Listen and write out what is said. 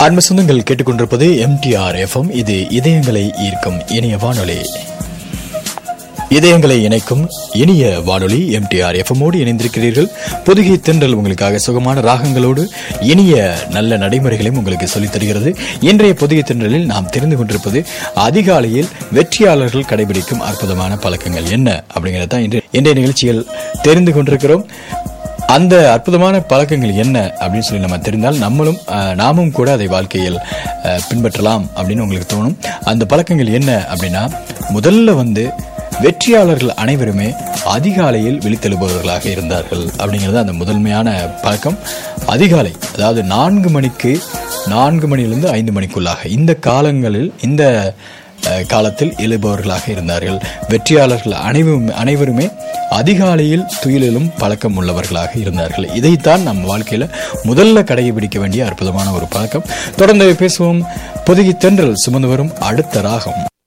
அன்பு சொந்தங்கள் கேட்டுக்கொண்டிருப்பது எம்டிஆர் எஃப்எம் இது இதயங்களை ஈர்க்கும் இனிய வானொலி இதயங்களை இணைக்கும் இனிய வானொலி எம்டிஆர் எஃப்எம்மோடு இணைந்திருக்கிறீர்கள் புதுகை தென்றல் உங்களுக்காக சுகமான ராகங்களோடு இனிய நல்ல நடைமுறைகளையும் உங்களுக்கு சொல்லித் தருகிறது இன்றைய புதுகை தென்றலில் நாம் தெரிந்து கொண்டிருப்பது அதிகாலையில் வெற்றியாளர்கள் கடைபிடிக்கும் அற்புதமான பழக்கங்கள் என்ன அப்படிங்கிறத தான் இன்று இன்றைய நிகழ்ச்சியில் தெரிந்து கொண்டிருக்கிறோம் அந்த அற்புதமான பழக்கங்கள் என்ன அப்படின்னு சொல்லி நம்ம தெரிந்தால் நம்மளும் அஹ், நாமும் கூட அதை வாழ்க்கையில் அஹ், பின்பற்றலாம் அப்படின்னு உங்களுக்கு தோணும் அந்த பழக்கங்கள் என்ன அப்படின்னா முதல்ல வந்து வெற்றியாளர்கள் அனைவருமே அதிகாலையில் விழித்தெழுபவர்களாக இருந்தார்கள் அப்படிங்கிறது அந்த முதன்மையான பழக்கம் அதிகாலை அதாவது நான்கு மணிக்கு நான்கு மணியிலிருந்து ஐந்து மணிக்குள்ளாக இந்த காலங்களில் இந்த அஹ், காலத்தில் எழுபவர்களாக இருந்தார்கள் வெற்றியாளர்கள் அனைவரும் அனைவருமே அதிகாலையில் துயிலிலும் பழக்கம் உள்ளவர்களாக இருந்தார்கள் இதைத்தான் நம் வாழ்க்கையில முதல்ல கடைபிடிக்க வேண்டிய அற்புதமான ஒரு பழக்கம் தொடர்ந்து பேசுவோம் பொதுகி தென்றல் சுமந்து வரும் அடுத்த ராகம்